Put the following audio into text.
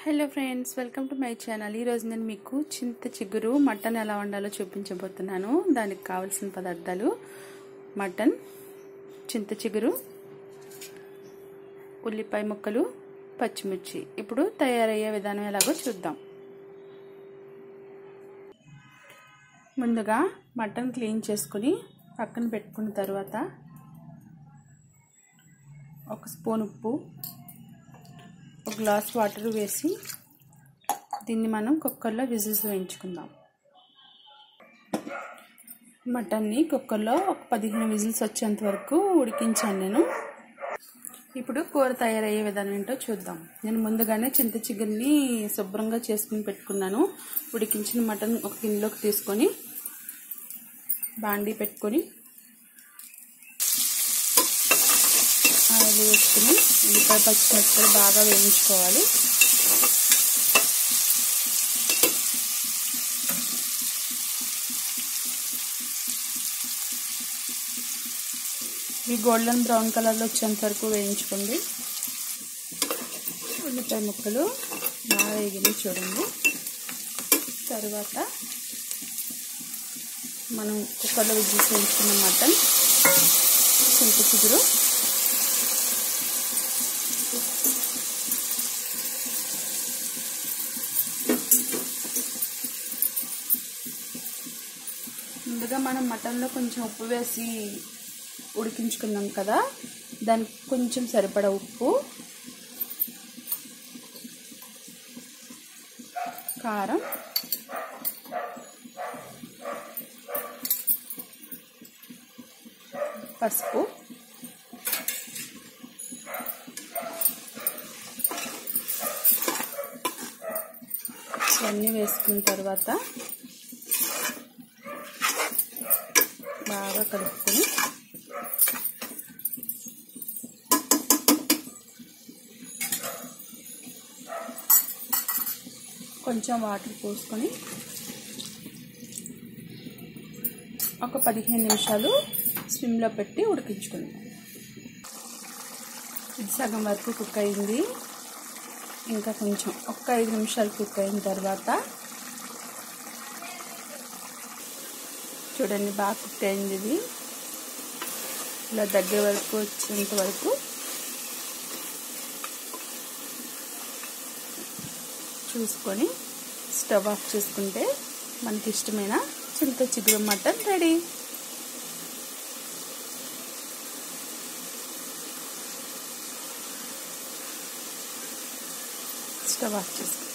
hello friends welcome to my channel ఈరోజు నేను మీకు చింత చిగురు మటన్ ఎలా వండాలో చూపించబోతున్నాను దానికి కావాల్సిన పదార్థాలు మటన్ చింత చిగురు ఉల్లిపాయ ముక్కలు పచ్చిమిర్చి ఇప్పుడు తయారయ్యే విధానం ఎలాగో చూద్దాం ముందుగా మటన్ క్లీన్ చేసుకుని పక్కన పెట్టుకున్న తర్వాత ఒక స్పూన్ ఉప్పు ఒక గ్లాస్ వాటర్ వేసి దీన్ని మనం కుక్కర్లో విజిల్స్ వేయించుకుందాం మటన్ని కుక్కర్లో ఒక పదిహేను విజిల్స్ వచ్చేంత వరకు ఉడికించాను నేను ఇప్పుడు కూర తయారయ్యే విధానం ఏంటో చూద్దాం నేను ముందుగానే చింత చిగురిని శుభ్రంగా చేసుకుని పెట్టుకున్నాను ఉడికించిన మటన్ ఒక గిన్నెలోకి తీసుకొని బాండీ పెట్టుకొని ఆయిల్ వేసుకుని ఉల్లిపాయ పచ్చిమిరపకాయలు బాగా వేయించుకోవాలి ఇవి గోల్డెన్ బ్రౌన్ కలర్లో వచ్చేంత వరకు వేయించుకోండి ఉల్లిపాయ ముక్కలు బాగా వేగినాయి చూడండి తర్వాత మనం కుక్కర్లో విజిల్స్ వేయించుకున్న మటన్ చింత చిగురు ముందుగా మనం మటన్లో కొంచెం ఉప్పు వేసి ఉడికించుకున్నాం కదా దానికి కొంచెం సరిపడా ఉప్పు కారం పసుపు ఇవన్నీ వేసుకున్న తర్వాత బాగా కలుపుకొని కొంచెం వాటర్ పోసుకొని ఒక పదిహేను నిమిషాలు స్విమ్లో పెట్టి ఉడికించుకుందాం ఇది సగం వరకు కుక్ అయింది ఇంకా కొంచెం ఒక్క ఐదు నిమిషాలు కుక్ అయిన తర్వాత చూడండి బాగా కుక్ అయింది ఇది ఇలా దగ్గర వరకు వచ్చేంత వరకు చూసుకొని స్టవ్ ఆఫ్ చేసుకుంటే మనకి ఇష్టమైన చింత చిగురు మటన్ రెడీ స్టవ్ ఆఫ్ చేసుకుంటాం